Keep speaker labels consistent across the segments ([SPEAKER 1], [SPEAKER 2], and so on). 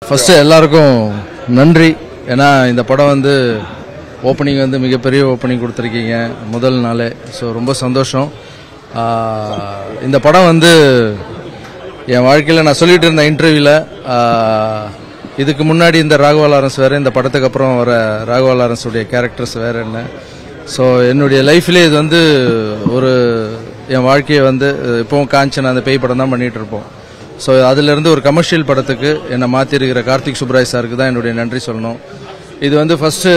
[SPEAKER 1] first எல்லாருக்கும் நன்றி ஏன்னா இந்த படம் வந்து ஓப்பனிங் வந்து மிகப்பெரிய ஓப்பனிங் கொடுத்துருக்கீங்க முதல் நாளே ஸோ ரொம்ப சந்தோஷம் ஆஹ், இந்த படம் வந்து என் வாழ்க்கையில் நான் சொல்லிட்டு இருந்த இன்டர்வியூவில் இதுக்கு முன்னாடி இந்த ராகவா லாரன்ஸ் வேறு இந்த படத்துக்கு அப்புறம் வர ராகவா லாரன்ஸுடைய கேரக்டர்ஸ் வேறு என்ன ஸோ என்னுடைய லைஃப்லேயே இது வந்து ஒரு என் வாழ்க்கையை வந்து இப்போவும் காஞ்சனா அந்த பேய் படம் தான் பண்ணிட்டு இருப்போம் ஸோ அதிலிருந்து ஒரு கமர்ஷியல் படத்துக்கு என்னை மாற்றிருக்கிற கார்த்திக் சுப்ராய் சாருக்கு தான் என்னுடைய நன்றி சொல்லணும் இது வந்து ஃபஸ்ட்டு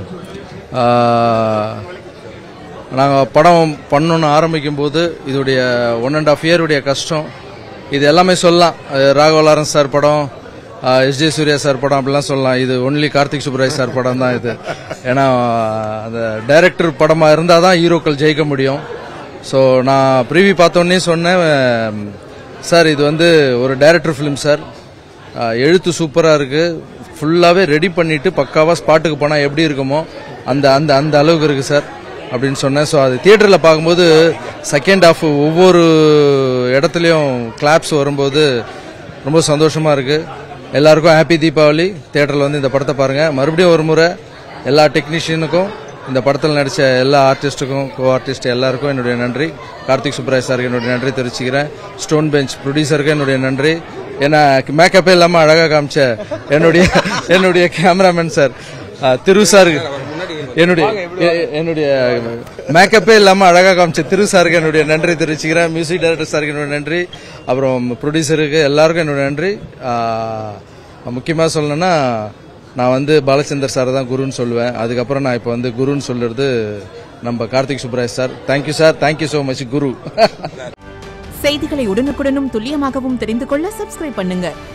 [SPEAKER 1] நாங்கள் படம் பண்ணணும்னு ஆரம்பிக்கும் போது இதோடைய ஒன் அண்ட் ஆஃப் இயருடைய கஷ்டம் இது எல்லாமே சொல்லலாம் அது ராகவ லாரன்ஸ் சார் படம் எஸ் ஜே சூர்யா சார் படம் அப்படிலாம் சொல்லலாம் இது ஒன்லி கார்த்திக் சுப்ராய் சார் படம் தான் இது ஏன்னா அந்த டைரக்டர் படமாக இருந்தால் தான் ஹீரோக்கள் ஜெயிக்க முடியும் ஸோ நான் ப்ரீவி பார்த்தோன்னே சொன்னேன் சார் இது வந்து ஒரு டைரக்டர் ஃபிலிம் சார் ஆஹ் எழுத்து சூப்பராக இருக்கு ஃபுல்லாகவே ரெடி பண்ணிட்டு பக்காவாக ஸ்பாட்டுக்கு போனால் எப்படி இருக்குமோ அந்த அந்த அந்த அளவுக்கு இருக்கு சார் அப்படின்னு சொன்னேன் ஸோ அது தியேட்டரில் பார்க்கும்போது செகண்ட் ஹாஃப் ஒவ்வொரு இடத்துலையும் கிளாப்ஸ் வரும்போது ரொம்ப சந்தோஷமாக இருக்கு எல்லாருக்கும் ஹாப்பி தீபாவளி தியேட்டரில் வந்து இந்த படத்தை பாருங்கள் மறுபடியும் ஒரு முறை எல்லா டெக்னீஷியனுக்கும் இந்த படத்தில் நடித்த எல்லா ஆர்டிஸ்ட்டுக்கும் கோ ஆர்டிஸ்ட் எல்லாருக்கும் என்னுடைய நன்றி கார்த்திக் சுப்ராய் சாருக்கு என்னுடைய நன்றி தெரிவிச்சுக்கிறேன் ஸ்டோன் பெஞ்ச் ப்ரொடியூசருக்கு என்னுடைய நன்றி ஏன்னா மேக்கப்பே இல்லாமல் அழகாக காமிச்ச என்னுடைய என்னுடைய கேமராமேன் சார் அஹ், திரு சார் என்னுடைய எ- என்னுடைய மேக்கப்பே இல்லாமல் அழகாக காமிச்ச திரு சாருக்கு என்னுடைய நன்றி தெரிவிச்சுக்கிறேன் மியூசிக் டைரக்டர் சாருக்கு என்னுடைய நன்றி அப்புறம் ப்ரொடியூசருக்கு எல்லாருக்கும் என்னுடைய நன்றி முக்கியமாக சொல்லணும்னா நான் வந்து பாலச்சந்தர் சார் தான் குருன்னு சொல்லுவேன் அதுக்கப்புறம் நான் இப்போ வந்து குருன்னு சொல்றது நம்ம Karthik Subbaraj sir thank you sir thank you so much குரு
[SPEAKER 2] செய்திகளை உடனுக்குடனும் துல்லியமாகவும் தெரிந்து கொள்ள சப்ஸ்கிரைப் பண்ணுங்க